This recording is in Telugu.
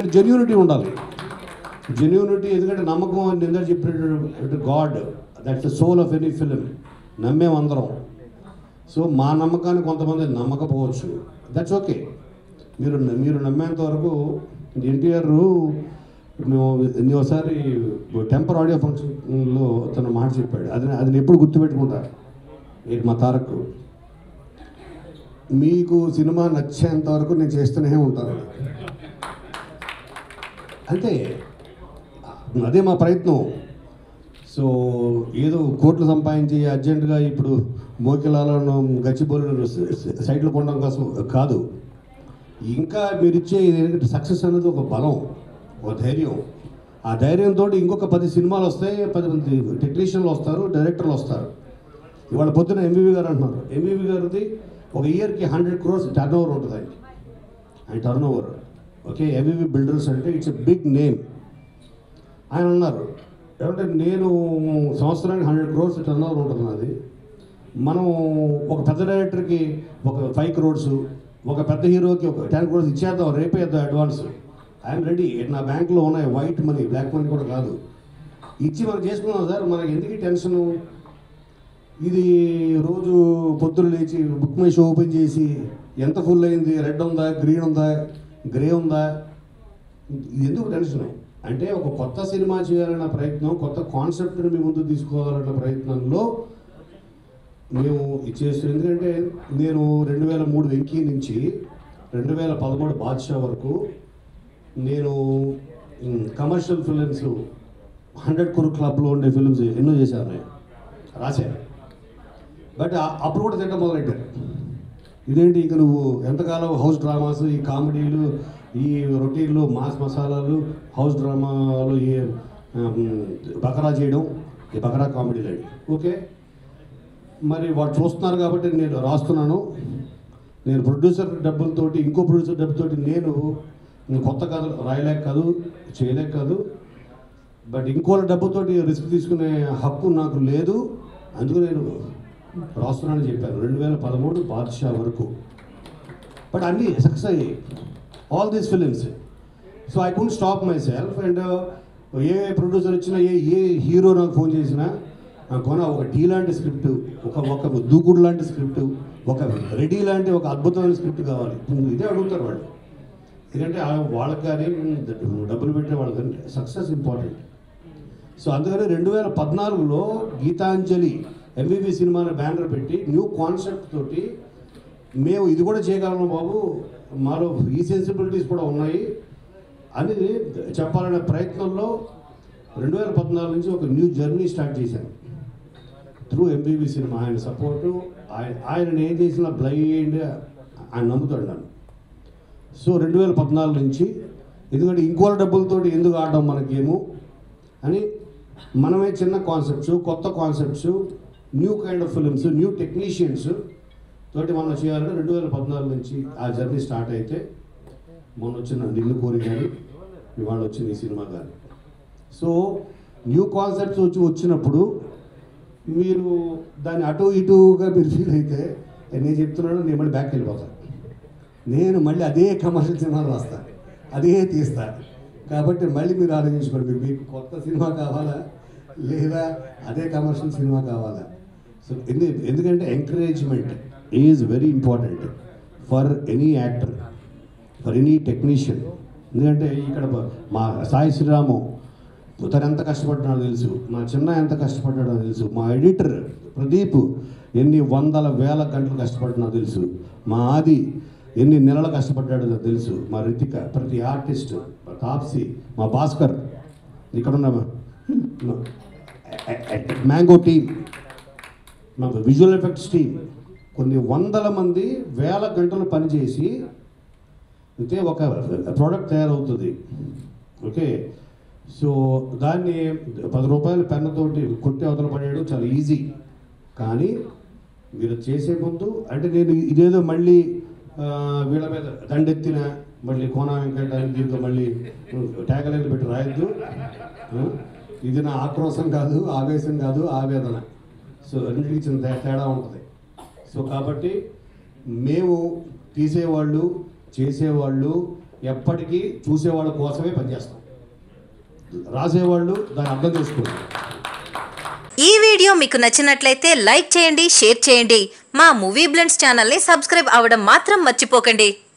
జెన్యూనిటీ ఉండాలి జెన్యూనిటీ ఎందుకంటే నమ్మకం అని నిందా చెప్పినట్టు God that's the soul of any film నమ్మేం అందరం సో మా నమ్మకాన్ని కొంతమంది నమ్మకపోవచ్చు దట్స్ ఓకే మీరు మీరు నమ్మేంత వరకు ఎన్టీఆర్ మేము నేను ఒకసారి టెంపర్ ఆడియో ఫంక్షన్లో తన మాట చెప్పాడు అది అది నేను ఎప్పుడు గుర్తుపెట్టుకుంటా ఏంటి మా తారక్ మీకు సినిమా నచ్చేంత వరకు నేను చేస్తూనే ఉంటాను అంతే అదే మా ప్రయత్నం సో ఏదో కోట్లు సంపాదించి అర్జెంటుగా ఇప్పుడు మోకిలాలను గచ్చిబోలు సైట్లు కొనడం కోసం కాదు ఇంకా మీరు ఇచ్చే సక్సెస్ అనేది ఒక బలం ఒక ధైర్యం ఆ ధైర్యంతో ఇంకొక పది సినిమాలు వస్తాయి పది మంది టెక్నీషియన్లు వస్తారు డైరెక్టర్లు వస్తారు ఇవాళ పొద్దున ఎంవివి గారు అంటున్నారు ఎంవివి గారిది ఒక ఇయర్కి హండ్రెడ్ క్రోర్స్ టర్న్ ఓవర్ ఉంటుంది ఆయన ఆయన turn over okay MVV builders అంటే ఇట్స్ ఎ బిగ్ నేమ్ ఆయన అన్నారు ఏమంటే నేను సంవత్సరానికి హండ్రెడ్ క్రోర్స్ టర్న్ ఓవర్ ఉంటుంది నాది మనం ఒక పెద్ద డైరెక్టర్కి ఒక ఫైవ్ క్రోర్స్ ఒక పెద్ద హీరోకి ఒక టెన్ క్రోర్స్ ఇచ్చేద్దాం రేపే ఇద్దాం అడ్వాన్స్ ఐఎమ్ రెడీ నా బ్యాంక్లో ఉన్నాయి వైట్ మనీ బ్లాక్ మనీ కూడా కాదు ఇచ్చి మనం చేసుకున్నాం సార్ మనకి ఎందుకు టెన్షను ఇది రోజు పొద్దున లేచి బుక్ మై షో ఓపెన్ చేసి ఎంత ఫుల్ అయింది రెడ్ ఉందా గ్రీన్ ఉందా గ్రే ఉందా ఇది ఎందుకు టెన్షన్ అంటే ఒక కొత్త సినిమా చేయాలన్న ప్రయత్నం కొత్త కాన్సెప్ట్ని మీ ముందు తీసుకోవాలన్న ప్రయత్నంలో మేము ఇచ్చేస్తాం ఎందుకంటే నేను రెండు వేల మూడు వెంకీ నుంచి రెండు వేల పదమూడు బాద్షా వరకు నేను కమర్షియల్ ఫిలిమ్స్ హండ్రెడ్ కురు క్లబ్లో ఉండే ఫిలిమ్స్ ఎన్నో చేశాను నేను రాశాను బట్ ఆ- అప్పుడు కూడా తింట మొదలెట్టారు ఇదేంటి ఇక నువ్వు ఎంతకాలం హౌస్ డ్రామాస్ ఈ కామెడీలు ఈ రొటీన్లు మాస్ మసాలాలు హౌస్ డ్రామాలు ఈ ఆమ్, బకరా చేయడం ఈ బకరా కామెడీలు అండి ఓకే మరి వాళ్ళు చూస్తున్నారు కాబట్టి నేను రాస్తున్నాను నేను ప్రొడ్యూసర్ డబ్బులతోటి ఇంకో ప్రొడ్యూసర్ డబ్బుతోటి నేను కొత్త కథలు రాయలేక కాదు చేయలేక కాదు బట్ ఇంకోళ్ళ డబ్బుతోటి రిస్క్ తీసుకునే హక్కు నాకు లేదు అందుకు నేను రాస్తున్నానని చెప్పాను రెండు వేల పదమూడు బాద్షా వరకు బట్ అన్నీ సక్సెస్ అయ్యాయి all these films so I could stop myself and ఏ ప్రొడ్యూసర్ వచ్చినా ఏ ఏ హీరో నాకు ఫోన్ చేసినా నాకు కొన ఒక టీ లాంటి స్క్రిప్ట్ ఒక ఒక దూకుడు లాంటి స్క్రిప్ట్ ఒక రెడీ లాంటి ఒక అద్భుతమైన స్క్రిప్ట్ కావాలి ఇదే అడుగుతారు వాళ్ళు ఎందుకంటే ఆ- వాళ్ళకి కానీ డబ్బులు పెట్టే వాళ్ళకి కానీ సక్సెస్ ఇంపార్టెంట్ సో అందుకని రెండు వేల పద్నాలుగులో గీతాంజలి ఎంబీబీ సినిమాని బ్యానర్ పెట్టి న్యూ కాన్సెప్ట్ తోటి మేము ఇది కూడా చేయగలము బాబు మాలో ఈ సెన్సిబిలిటీస్ కూడా ఉన్నాయి అని చెప్పాలనే ప్రయత్నంలో రెండు వేల పద్నాలుగు నుంచి ఒక న్యూ జర్నీ స్టార్ట్ చేశాను త్రూ ఎంబీబీ సినిమా ఆయన సపోర్టు ఆయన ఆయన ఏం చేసిన బ్లైండ్ ఆయన నమ్ముతాడు నన్ను సో రెండు వేల పద్నాలుగు నుంచి ఎందుకంటే ఇంకోళ్ళ డబ్బులతోటి ఎందుకు ఆడడం మనకేమో అని మనమే చిన్న కాన్సెప్ట్స్ కొత్త concepts new kind of films new technicians తోటి మనం చేయాలంటే రెండు వేల పద్నాలుగు నుంచి ఆ జర్నీ స్టార్ట్ అయితే మొన్న వచ్చిన నిన్ను కోరి కానీ ఇవాళ వచ్చిన ఈ సినిమా కానీ సో న్యూ కాన్సెప్ట్స్ వచ్చి వచ్చినప్పుడు మీరు దాన్ని అటు ఇటుగా మీరు ఫీల్ అయితే నేను చెప్తున్నాను నేను మళ్ళీ బ్యాక్ వెళ్ళిపోతాను నేను మళ్ళీ అదే కమర్షియల్ సినిమాలు రాస్తాను అదే తీస్తా కాబట్టి మళ్ళీ మీరు ఆలోచించుకోండి మీరు మీకు కొత్త సినిమా కావాలా లేదా అదే కమర్షియల్ సినిమా కావాలా సో ఎందు ఎందుకంటే encouragement is very important for any actor for any technician ఎందుకంటే ఇక్కడ మా సాయి శ్రీరాము తను ఎంత కష్టపడ్డాడో తెలుసు మా చిన్న ఎంత కష్టపడ్డాడో తెలుసు మా ఎడిటర్ ప్రదీప్ ఎన్ని వందల వేల గంటలు కష్టపడ్డాడో తెలుసు మా ఆది ఎన్ని నెలలు కష్టపడ్డాడో తెలుసు మా రితిక ప్రతి ఆర్టిస్ట్ మా తాప్సీ మా భాస్కర్ ఇక్కడ ఉన్న మ్యాంగో టీమ్ మా విజువల్ ఎఫెక్ట్స్ టీమ్ కొన్ని వందల మంది వేల గంటలు పనిచేసి అయితే ఒక ప్రోడక్ట్ తయారవుతుంది ఓకే సో దాన్ని పది రూపాయల పెన్నతోటి కొట్టి అవతల పడేయడం చాలా ఈజీ కానీ మీరు చేసే ముందు అంటే నేను ఇదేదో మళ్ళీ ఆ, వీళ్ళ మీద దండెత్తిన మళ్ళీ కోనా వెంకట అని దీంతో మళ్ళీ ట్యాగలైన్లు పెట్టి రాయొద్దు ఆ, ఇది నా ఆక్రోశం కాదు ఆవేశం కాదు ఆవేదన సో రెండింటికి చిన్న తే- తేడా ఉంటుంది సో కాబట్టి మేము తీసేవాళ్ళు చేసేవాళ్ళు ఎప్పటికీ చూసేవాళ్ళ కోసమే పనిచేస్తాం రాసేవాళ్ళు దాన్ని అర్థం చేసుకోండి ఈ వీడియో మీకు నచ్చినట్లయితే లైక్ చేయండి షేర్ చేయండి మా మూవీ బ్లెండ్స్ ఛానల్ని సబ్స్క్రైబ్ అవ్వడం మాత్రం మర్చిపోకండి